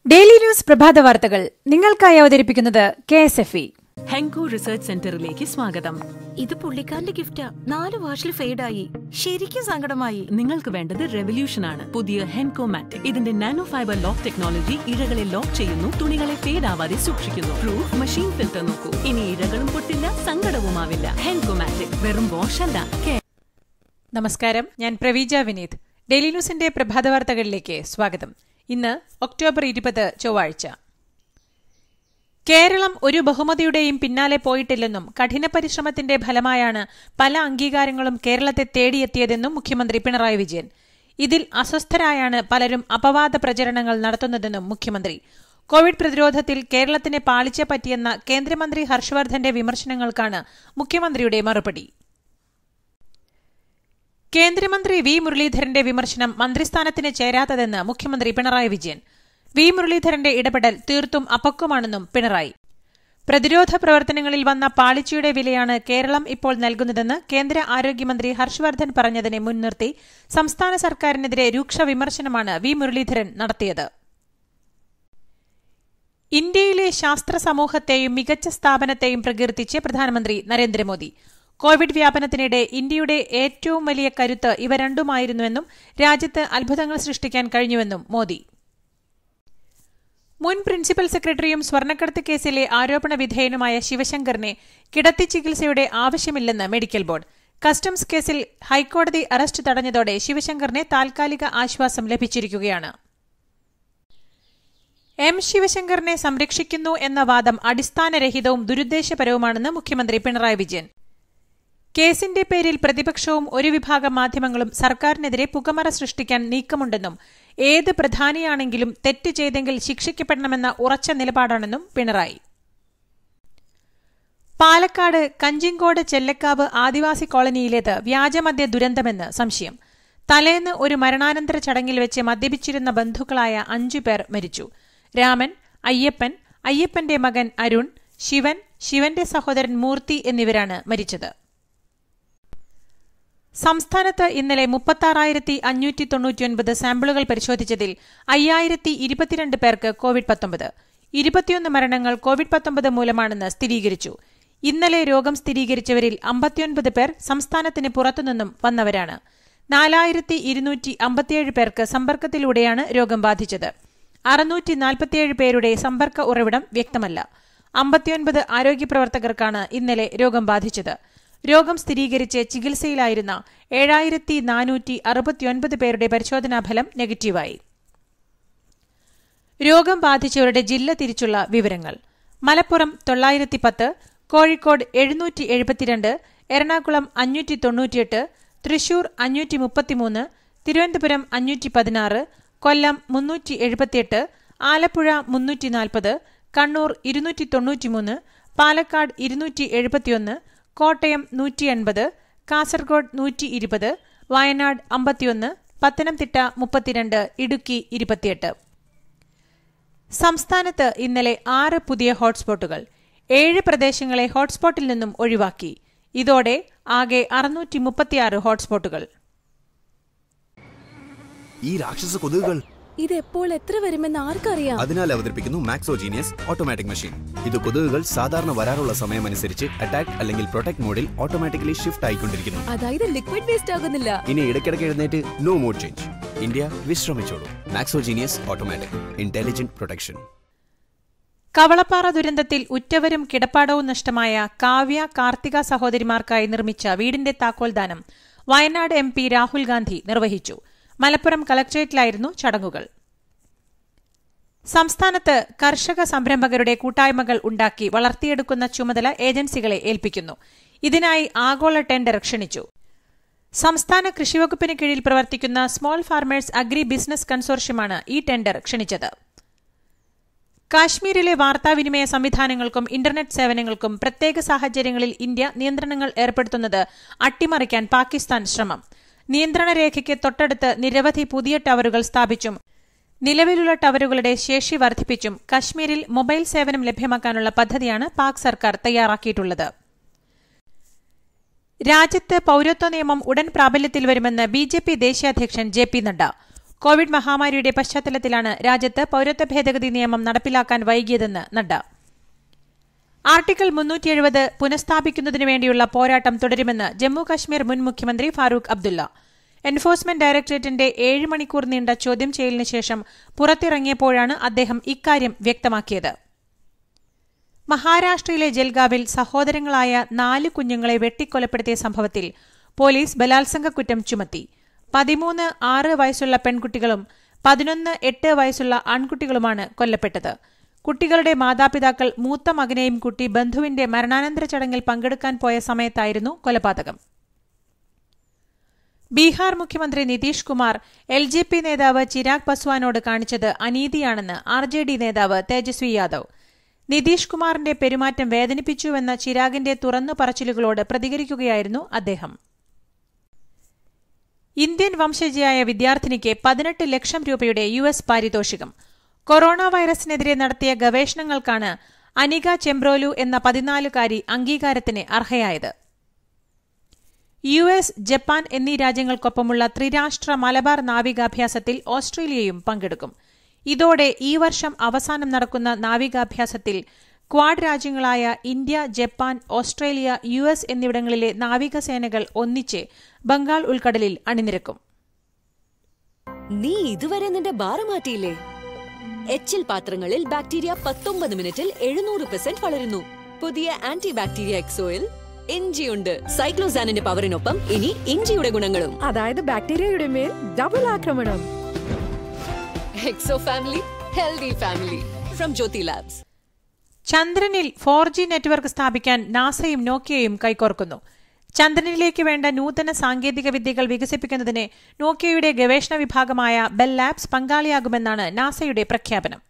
daily news പ്രഭാത വാർത്തകൾ നിങ്ങൾക്കായി അവതരിപ്പിക്കുന്നത് K S F E Henko research സെന്ററിലേക്ക് സ്വാഗതം ഇത് പുള്ളിക്കാരന്റെ ഗിഫ്റ്റാ നാല് വാഷിൽ ഫെയ്ഡായി ശരിക്കും സങ്കടമായി നിങ്ങൾക്ക് വേണ്ടത് റെവല്യൂഷൻ ആണ് പുതിയ ഹെൻകോ മാറ്റിക് ഇതിന്റെ നാനോ ഫൈബർ ലോക്ക് ടെക്നോളജി ഇഴകളെ ലോക്ക് ചെയ്യുന്നു തുണികളെ ഫേഡ് ആവാതെ സൂക്ഷിക്കുന്നു പ്രൂഫ് മെഷീൻ ഫിൽറ്റർ നോക്കൂ ഇനി ഇഴകളും പൊട്ടില്ല സങ്കടവുമാവില്ല ഹെൻകോ മാറ്റിക് വെറും വാഷ് അല്ല കെയർ നമസ്കാരം ഞാൻ പ്രവീജ വിനീത് ഡെയിലി ന്യൂസിന്റെ പ്രഭാത വാർത്തകളിലേക്ക് സ്വാഗതം ഇന്ന് ഒക്ടോബർ ഇരുപത് ചൊവ്വാഴ്ച കേരളം ഒരു ബഹുമതിയുടെയും പിന്നാലെ പോയിട്ടില്ലെന്നും കഠിന പരിശ്രമത്തിന്റെ ഫലമായാണ് പല അംഗീകാരങ്ങളും കേരളത്തെ തേടിയെത്തിയതെന്നും മുഖ്യമന്ത്രി പിണറായി വിജയൻ ഇതിൽ അസ്വസ്ഥരായാണ് പലരും അപവാദ പ്രചരണങ്ങൾ നടത്തുന്നതെന്നും മുഖ്യമന്ത്രി കോവിഡ് പ്രതിരോധത്തിൽ കേരളത്തിന് പാളിച്ച പറ്റിയെന്ന കേന്ദ്രമന്ത്രി ഹർഷവർദ്ധന്റെ വിമർശനങ്ങൾക്കാണ് മുഖ്യമന്ത്രിയുടെ മറുപടി കേന്ദ്രമന്ത്രി വി മുരളീധരന്റെ വിമർശനം മന്ത്രിസ്ഥാനത്തിന് ചേരാത്തതെന്ന് മുഖ്യമന്ത്രി പിണറായി വിജയൻ വി മുരളീധരന്റെ ഇടപെടൽ തീർത്തും അപക്വമാണെന്നും പിണറായി പ്രതിരോധ പ്രവർത്തനങ്ങളിൽ വന്ന പാളിച്ചയുടെ വിലയാണ് കേരളം ഇപ്പോൾ നൽകുന്നതെന്ന് കേന്ദ്ര ആരോഗ്യമന്ത്രി ഹർഷവർദ്ധൻ പറഞ്ഞതിനെ മുൻനിർത്തി സംസ്ഥാന സർക്കാരിനെതിരെ രൂക്ഷ വിമർശനമാണ് വി മുരളീധരൻ നടത്തിയത് ഇന്ത്യയിലെ ശാസ്ത്ര സമൂഹത്തെയും മികച്ച സ്ഥാപനത്തെയും പ്രകീർത്തിച്ച് പ്രധാനമന്ത്രി നരേന്ദ്രമോദി കോവിഡ് വ്യാപനത്തിനിടെ ഇന്ത്യയുടെ ഏറ്റവും വലിയ കരുത്ത് ഇവ രണ്ടുമായിരുന്നുവെന്നും രാജ്യത്ത് അത്ഭുതങ്ങൾ സൃഷ്ടിക്കാൻ കഴിഞ്ഞുവെന്നും മോദി മുൻ പ്രിൻസിപ്പൽ സെക്രട്ടറിയും സ്വർണ്ണക്കടത്ത് കേസിലെ ആരോപണ വിധേയനുമായ ശിവശങ്കറിനെ കിടത്തി ചികിത്സയുടെ ആവശ്യമില്ലെന്ന് മെഡിക്കൽ ബോർഡ് കസ്റ്റംസ് കേസിൽ ഹൈക്കോടതി അറസ്റ്റ് തടഞ്ഞതോടെ ശിവശങ്കറിന് താൽക്കാലിക ആശ്വാസം ലഭിച്ചിരിക്കുകയാണ് എം ശിവശങ്കറിനെ സംരക്ഷിക്കുന്നു എന്ന വാദം അടിസ്ഥാനരഹിതവും ദുരുദ്ദേശപരവുമാണെന്ന് മുഖ്യമന്ത്രി പിണറായി വിജയൻ കേസിന്റെ പേരിൽ പ്രതിപക്ഷവും ഒരു വിഭാഗം മാധ്യമങ്ങളും സർക്കാരിനെതിരെ പുകമറ സൃഷ്ടിക്കാൻ നീക്കമുണ്ടെന്നും ഏത് പ്രധാനിയാണെങ്കിലും തെറ്റ് ചെയ്തെങ്കിൽ ശിക്ഷിക്കപ്പെടണമെന്ന ഉറച്ച നിലപാടാണെന്നും പിണറായി പാലക്കാട് കഞ്ചിങ്കോട് ചെല്ലക്കാവ് ആദിവാസി കോളനിയിലേത് വ്യാജമദ്യ ദുരന്തമെന്ന് സംശയം തലേന്ന് ഒരു മരണാനന്തര ചടങ്ങിൽ വെച്ച് മദ്യപിച്ചിരുന്ന ബന്ധുക്കളായ അഞ്ചു പേർ മരിച്ചു രാമൻ അയ്യപ്പൻ അയ്യപ്പന്റെ മകൻ അരുൺ ശിവൻ ശിവന്റെ സഹോദരൻ മൂർത്തി എന്നിവരാണ് മരിച്ചത് സംസ്ഥാനത്ത് ഇന്നലെ മുപ്പത്താറായിരത്തി അഞ്ഞൂറ്റി തൊണ്ണൂറ്റിയൊൻപത് സാമ്പിളുകൾ പരിശോധിച്ചതിൽ അയ്യായിരത്തി ഇരുപത്തിരണ്ട് പേർക്ക് കോവിഡ് പത്തൊമ്പത് ഇരുപത്തിയൊന്ന് മരണങ്ങൾ കോവിഡ് പത്തൊമ്പത് മൂലമാണെന്ന് സ്ഥിരീകരിച്ചു ഇന്നലെ രോഗം സ്ഥിരീകരിച്ചവരിൽ അമ്പത്തിയൊൻപത് പേർ സംസ്ഥാനത്തിന് പുറത്തുനിന്നും വന്നവരാണ് നാലായിരത്തി ഇരുന്നൂറ്റി അമ്പത്തിയേഴ് പേർക്ക് സമ്പർക്കത്തിലൂടെയാണ് രോഗം ബാധിച്ചത് അറുന്നൂറ്റി നാൽപ്പത്തിയേഴ് പേരുടെ സമ്പർക്ക ഉറവിടം വ്യക്തമല്ല അമ്പത്തിയൊൻപത് ആരോഗ്യപ്രവർത്തകർക്കാണ് ഇന്നലെ രോഗം ബാധിച്ചത് രോഗം സ്ഥിരീകരിച്ച് ചികിത്സയിലായിരുന്ന ഏഴായിരത്തി നാനൂറ്റി അറുപത്തിയൊൻപത് പേരുടെ പരിശോധനാഫലം നെഗറ്റീവായി രോഗം ബാധിച്ചവരുടെ ജില്ല തിരിച്ചുള്ള വിവരങ്ങൾ മലപ്പുറം തൊള്ളായിരത്തി പത്ത് കോഴിക്കോട് എഴുന്നൂറ്റി എഴുപത്തിരണ്ട് എറണാകുളം അഞ്ഞൂറ്റി തൊണ്ണൂറ്റിയെട്ട് തൃശൂർ അഞ്ഞൂറ്റി മുപ്പത്തിമൂന്ന് തിരുവനന്തപുരം അഞ്ഞൂറ്റി പതിനാറ് കൊല്ലം മുന്നൂറ്റി എഴുപത്തിയെട്ട് ആലപ്പുഴ മുന്നൂറ്റി നാൽപ്പത് കണ്ണൂർ ഇരുന്നൂറ്റി തൊണ്ണൂറ്റിമൂന്ന് പാലക്കാട് ഇരുന്നൂറ്റി എഴുപത്തിയൊന്ന് കോട്ടയം നൂറ്റി എൺപത് കാസർഗോഡ് നൂറ്റി ഇരുപത് വയനാട് അമ്പത്തിയൊന്ന് പത്തനംതിട്ട മുപ്പത്തിരണ്ട് ഇടുക്കി ഇരുപത്തിയെട്ട് സംസ്ഥാനത്ത് ഇന്നലെ ആറ് പുതിയ ഹോട്ട്സ്പോട്ടുകൾ ഏഴ് പ്രദേശങ്ങളെ ഹോട്ട്സ്പോട്ടിൽ നിന്നും ഒഴിവാക്കി ഇതോടെ ആകെ അറുന്നൂറ്റി മുപ്പത്തിയാറ് ഹോട്ട്സ്പോട്ടുകൾ ഈ രാക്ഷസ കൊതുകുകൾ ഇത് എപ്പോൾ എത്ര വരുമെന്ന് ആർക്കറിയാം അതിനാൽ അവതരിപ്പിക്കുന്നു മാക്സോജീനിയസ് ഓട്ടോമാറ്റിക് മെഷീൻ ഇത് കൊതുകുകൾ സാധാരണ വരാറുള്ള സമയമനുസരിച്ച് അറ്റാക്ക് അല്ലെങ്കിൽ പ്രൊട്ടക്ട് മോഡിൽ ഓട്ടോമാറ്റിക്കലി ഷിഫ്റ്റ് ആയിക്കൊണ്ടിരിക്കുന്നു അതായത് ലിക്വിഡ് വേസ്റ്റ് ആകുന്നില്ല ഇനി ഇടയ്ക്കിടയ്ക്ക് എഴുന്നേറ്റ് നോ മോഡ് ചേഞ്ച് ഇന്ത്യ വിശ്രമിച്ചോളൂ Maxo Genius automatic intelligent protection Kavalappara ദുരന്തത്തിൽ ഉറ്റവരും കിടപ്പാടവും നഷ്ടമായ കാവ്യ കാർത്തിക സഹോദരിമാർക്കായി നിർമ്മിച്ച വീടിന്റെ താക്കോൽദാനം വയനാട് എം പി രാഹുൽ ഗാന്ധി നിർവഹിച്ചു മലപ്പുറം കളക്ട്രേറ്റിലായിരുന്നു ചടങ്ങുകൾ സംസ്ഥാനത്ത് കർഷക സംരംഭകരുടെ കൂട്ടായ്മകൾ ഉണ്ടാക്കി വളർത്തിയെടുക്കുന്ന ചുമതല ഏജൻസികളെ ഏൽപ്പിക്കുന്നു ഇതിനായി ആഗോള ടെൻഡർ ക്ഷണിച്ചു സംസ്ഥാന കൃഷിവകുപ്പിന് കീഴിൽ പ്രവർത്തിക്കുന്ന സ്മോൾ ഫാർമേഴ്സ് അഗ്രി ബിസിനസ് കൺസോർഷ്യമാണ് ഈ ടെൻഡർ ക്ഷണിച്ചത് കാശ്മീരിലെ വാർത്താവിനിമയ സംവിധാനങ്ങൾക്കും ഇന്റർനെറ്റ് സേവനങ്ങൾക്കും പ്രത്യേക സാഹചര്യങ്ങളിൽ ഇന്ത്യ നിയന്ത്രണങ്ങൾ ഏർപ്പെടുത്തുന്നത് അട്ടിമറിക്കാൻ പാകിസ്ഥാൻ ശ്രമം നിയന്ത്രണ രേഖയ്ക്ക് തൊട്ടടുത്ത് നിരവധി പുതിയ ടവറുകൾ സ്ഥാപിച്ചും നിലവിലുള്ള ടവറുകളുടെ ശേഷി വർദ്ധിപ്പിച്ചും കശ്മീരിൽ മൊബൈൽ സേവനം ലഭ്യമാക്കാനുള്ള പദ്ധതിയാണ് പാക് സർക്കാർ തയ്യാറാക്കിയിട്ടുള്ളത് രാജ്യത്ത് പൌരത്വ നിയമം ഉടൻ പ്രാബല്യത്തിൽ വരുമെന്ന് ബി ജെ പി ദേശീയ അധ്യക്ഷൻ ജെ പി നഡ്ഡ കോവിഡ് മഹാമാരിയുടെ പശ്ചാത്തലത്തിലാണ് രാജ്യത്ത് പൌരത്വ ഭേദഗതി നിയമം നടപ്പിലാക്കാൻ വൈകിയതെന്ന് നഡ്ഡ ആർട്ടിക്കിൾ മുന്നൂറ്റി എഴുപത് പുനഃസ്ഥാപിക്കുന്നതിനു വേണ്ടിയുള്ള പോരാട്ടം തുടരുമെന്ന് ജമ്മു കശ്മീർ മുൻ മുഖ്യമന്ത്രി ഫാറൂഖ് അബ്ദുള്ള എൻഫോഴ്സ്മെന്റ് ഡയറക്ടറേറ്റിന്റെ ഏഴ് മണിക്കൂർ നീണ്ട ചോദ്യം ചെയ്യലിന് ശേഷം പുറത്തിറങ്ങിയപ്പോഴാണ് അദ്ദേഹം ഇക്കാര്യം വ്യക്തമാക്കിയത് മഹാരാഷ്ട്രയിലെ ജൽഗാവിൽ സഹോദരങ്ങളായ നാല് കുഞ്ഞുങ്ങളെ വെട്ടിക്കൊലപ്പെടുത്തിയ സംഭവത്തിൽ പോലീസ് ബലാത്സംഗ കുറ്റം ചുമത്തി പതിമൂന്ന് ആറ് വയസ്സുള്ള പെൺകുട്ടികളും പതിനൊന്ന് എട്ട് വയസ്സുള്ള ആൺകുട്ടികളുമാണ് കൊല്ലപ്പെട്ടത് കുട്ടികളുടെ മാതാപിതാക്കൾ മൂത്ത മകനെയും കുട്ടി ബന്ധുവിന്റെ മരണാനന്തര ചടങ്ങിൽ പങ്കെടുക്കാൻ പോയ സമയത്തായിരുന്നു കൊലപാതകം ബീഹാർ മുഖ്യമന്ത്രി Nitish Kumar L J P നേതാവ് ചിരാഗ് പസ്വാനോട് കാണിച്ചത് അനീതിയാണെന്ന് ആർ ജെ ഡി നേതാവ് തേജസ്വി യാദവ് നിതീഷ് കുമാറിന്റെ പെരുമാറ്റം വേദനിപ്പിച്ചുവെന്ന ചിരാഗിന്റെ തുറന്നു പറച്ചിലുകളോട് പ്രതികരിക്കുകയായിരുന്നു അദ്ദേഹം ഇന്ത്യൻ വംശജയായ വിദ്യാർത്ഥിനിക്ക് പതിനെട്ട് ലക്ഷം രൂപയുടെ യു എസ് പാരിതോഷികം കൊറോണ വൈറസിനെതിരെ നടത്തിയ ഗവേഷണങ്ങൾക്കാണ് അനിക ചെംബ്രോലു എന്ന പതിനാലുകാരി അംഗീകാരത്തിന് അർഹയായത് യു എസ് ജപ്പാൻ എന്നീ രാജ്യങ്ങൾക്കൊപ്പമുള്ള ത്രിരാഷ്ട്ര മലബാർ നാവികാഭ്യാസത്തിൽ ഓസ്ട്രേലിയയും പങ്കെടുക്കും ഇതോടെ ഈ വർഷം അവസാനം നടക്കുന്ന നാവികാഭ്യാസത്തിൽ ക്വാഡ് രാജ്യങ്ങളായ India Japan Australia U S എന്നിവിടങ്ങളിലെ നാവികസേനകൾ ഒന്നിച്ച് ബംഗാൾ ഉൾക്കടലിൽ അണിനിരക്കും നീ ഇതുവരെ നിന്റെ ബാറ് മാറ്റിയില്ലേ എച്ചിൽ പാത്രങ്ങളിൽ ബാക്ടീരിയ പത്തൊമ്പത് മിനിറ്റിൽ എഴുന്നൂറ് പെർസെന്റ് വളരുന്നു പുതിയ ആന്റി ബാക്ടീരിയ എക്സോയിൽ ഇഞ്ചിയുണ്ട് സൈക്ലോസാനിന്റെ പവറിനൊപ്പം ഇനി ഇഞ്ചിയുടെ ഗുണങ്ങളും അതായത് ബാക്ടീരിയയുടെ മേൽ ഡബിൾ ആക്രമണം Exo family healthy family from Jyothy labs ചന്ദ്രനിൽ ഫോർ ജി നെറ്റ്വർക്ക് സ്ഥാപിക്കാൻ നാസയും നോക്കിയയും കൈകോർക്കുന്നു ചന്ദ്രനിലേക്ക് വേണ്ട നൂതന സാങ്കേതിക വിദ്യകൾ വികസിപ്പിക്കുന്നതിന് നോക്കിയയുടെ ഗവേഷണ വിഭാഗമായ ബെൽ ലാബ്സ് പങ്കാളിയാകുമെന്നാണ് നാസയുടെ പ്രഖ്യാപനം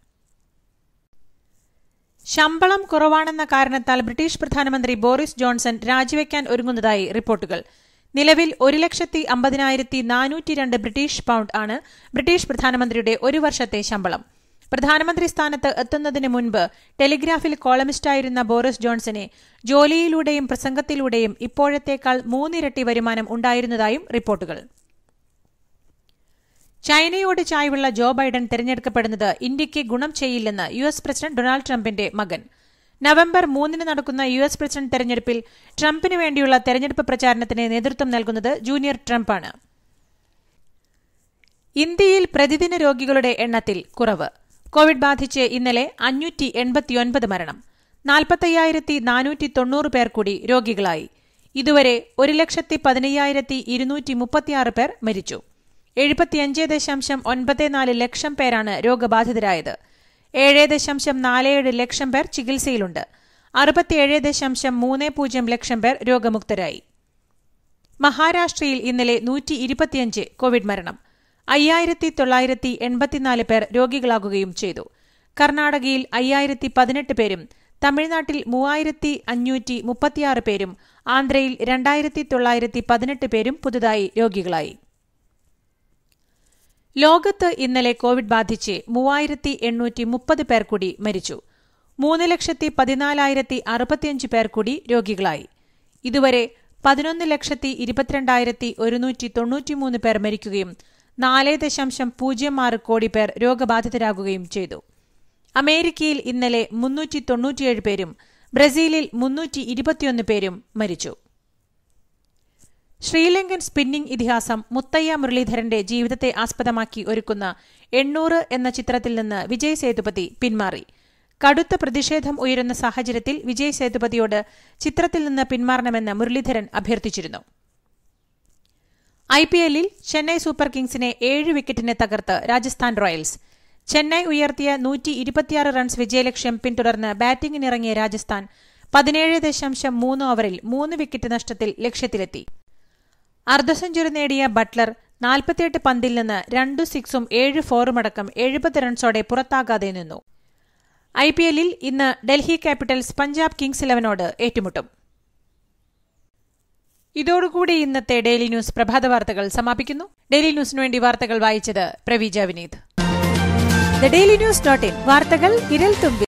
ശമ്പളം കുറവാണെന്ന കാരണത്താൽ ബ്രിട്ടീഷ് പ്രധാനമന്ത്രി ബോറിസ് ജോൺസൺ രാജിവെക്കാൻ ഒരുങ്ങുന്നതായി റിപ്പോർട്ടുകൾ നിലവിൽ ഒരു ലക്ഷത്തി അമ്പതിനായിരത്തി നാനൂറ്റി രണ്ട് ബ്രിട്ടീഷ് പൗണ്ട് ആണ് ബ്രിട്ടീഷ് പ്രധാനമന്ത്രിയുടെ ഒരു വർഷത്തെ ശമ്പളം പ്രധാനമന്ത്രി സ്ഥാനത്ത് എത്തുന്നതിന് മുൻപ് ടെലിഗ്രാഫിൽ കോളമിസ്റ്റായിരുന്ന ബോറിസ് ജോൺസനെ ജോലിയിലൂടെയും പ്രസംഗത്തിലൂടെയും ഇപ്പോഴത്തേക്കാൾ മൂന്നിരട്ടി വരുമാനം ഉണ്ടായിരുന്നതായും റിപ്പോർട്ടുകൾ ചൈനയോട് ചായ്വുള്ള ജോ ബൈഡൻ തെരഞ്ഞെടുക്കപ്പെടുന്നത് ഇന്ത്യയ്ക്ക് ഗുണം ചെയ്യില്ലെന്ന് യു എസ് പ്രസിഡന്റ് ഡൊണാൾഡ് ട്രംപിന്റെ മകൻ നവംബർ മൂന്നിന് നടക്കുന്ന യു എസ് പ്രസിഡന്റ് തെരഞ്ഞെടുപ്പിൽ ട്രംപിന് വേണ്ടിയുള്ള തെരഞ്ഞെടുപ്പ് പ്രചാരണത്തിന് നേതൃത്വം നൽകുന്നത് ജൂനിയർ ട്രംപാണ് ഇന്ത്യയിൽ പ്രതിദിന രോഗികളുടെ എണ്ണത്തിൽ കുറവ് കോവിഡ് ബാധിച്ച് ഇന്നലെ അഞ്ഞൂറ്റി എൺപത്തിയൊൻപത് മരണം നാൽപ്പത്തയ്യായിരത്തി നാനൂറ്റി തൊണ്ണൂറ് പേർ കൂടി രോഗികളായി ഇതുവരെ ഒരു ലക്ഷത്തി പതിനയ്യായിരത്തി ഇരുന്നൂറ്റി മുപ്പത്തിയാറ് പേർ മരിച്ചു എഴുപത്തിയഞ്ച് ദശാംശം ഒൻപത് നാല് ലക്ഷം പേരാണ് രോഗബാധിതരായത് ഏഴ് ദശാംശം നാലേഴ് ലക്ഷം പേർ ചികിത്സയിലുണ്ട് അറുപത്തിയേഴ് ദശാംശം മൂന്ന് പൂജ്യം ലക്ഷം പേർ രോഗമുക്തരായി മഹാരാഷ്ട്രയിൽ ഇന്നലെ നൂറ്റി ഇരുപത്തിയഞ്ച് കോവിഡ് മരണം അയ്യായിരത്തി തൊള്ളായിരത്തി എൺപത്തിനാല് പേർ രോഗികളാകുകയും ചെയ്തു കർണാടകയിൽ അയ്യായിരത്തി പതിനെട്ട് പേരും തമിഴ്നാട്ടിൽ മൂവായിരത്തി അഞ്ഞൂറ്റി മുപ്പത്തിയാറ് പേരും ആന്ധ്രയിൽ രണ്ടായിരത്തി തൊള്ളായിരത്തി പതിനെട്ട് പേരും പുതുതായി രോഗികളായി ലോകത്ത് ഇന്നലെ കോവിഡ് ബാധിച്ച് മൂവായിരത്തി എണ്ണൂറ്റി മുപ്പത് പേർ കൂടി മരിച്ചു മൂന്ന് ലക്ഷത്തി പതിനാലായിരത്തി അറുപത്തിയഞ്ച് പേർ കൂടി രോഗികളായി ഇതുവരെ പതിനൊന്ന് ലക്ഷത്തി ഇരുപത്തിരണ്ടായിരത്തി ഒരുന്നൂറ്റി തൊണ്ണൂറ്റിമൂന്ന് പേർ മരിക്കുകയും നാല് ദശാംശം പൂജ്യം ആറ് കോടി പേർ രോഗബാധിതരാകുകയും ചെയ്തു അമേരിക്കയിൽ ഇന്നലെ മുന്നൂറ്റി തൊണ്ണൂറ്റിയേഴ് പേരും ബ്രസീലിൽ മുന്നൂറ്റി ഇരുപത്തിയൊന്ന് പേരും മരിച്ചു ശ്രീലങ്കൻ സ്പിന്നിംഗ് ഇതിഹാസം മുത്തയ്യ മുരളീധരന്റെ ജീവിതത്തെ ആസ്പദമാക്കി ഒരുക്കുന്ന എണ്ണൂറ് എന്ന ചിത്രത്തിൽ നിന്ന് വിജയ് സേതുപതി പിന്മാറി കടുത്ത പ്രതിഷേധം ഉയരുന്ന സാഹചര്യത്തിൽ വിജയ് സേതുപതിയോട് ചിത്രത്തിൽ നിന്ന് പിന്മാറണമെന്ന് മുരളീധരൻ അഭ്യർത്ഥിച്ചിരുന്നു ഐ പി എല്ലിൽ ചെന്നൈ സൂപ്പർ കിങ്സിനെ ഏഴ് വിക്കറ്റിന് തകർത്ത് രാജസ്ഥാൻ റോയൽസ് ചെന്നൈ ഉയർത്തിയ നൂറ്റി ഇരുപത്തിയാറ് റൺസ് വിജയലക്ഷ്യം പിന്തുടർന്ന് ബാറ്റിംഗിനിറങ്ങിയ രാജസ്ഥാൻ പതിനേഴ് ദശാംശം മൂന്ന് ഓവറിൽ മൂന്ന് വിക്കറ്റ് നഷ്ടത്തിൽ ലക്ഷ്യത്തിലെത്തി അർദ്ധ സെഞ്ചുറി നേടിയ ബട്ട്ലർ നാൽപ്പത്തിയെട്ട് പന്തിൽ നിന്ന് രണ്ടു സിക്സും ഏഴ് ഫോറുമടക്കം എഴുപത് റൺസോടെ പുറത്താകാതെ നിന്നു ഐ പി എല്ലിൽ ഇന്ന് ഡൽഹി ക്യാപിറ്റൽസ് പഞ്ചാബ് കിങ്സ് ഇലവനോട് ഏറ്റുമുട്ടും ഇതോടുകൂടി ഇന്നത്തെ ഡെയിലി ന്യൂസ് പ്രഭാത വാർത്തകൾ സമാപിക്കുന്നു ഡെയിലി ന്യൂസിനു വേണ്ടി വാർത്തകൾ വായിച്ചത് Praveeja Vineeth the daily news dot in വാർത്തകൾ ഇരൽ തുമ്പി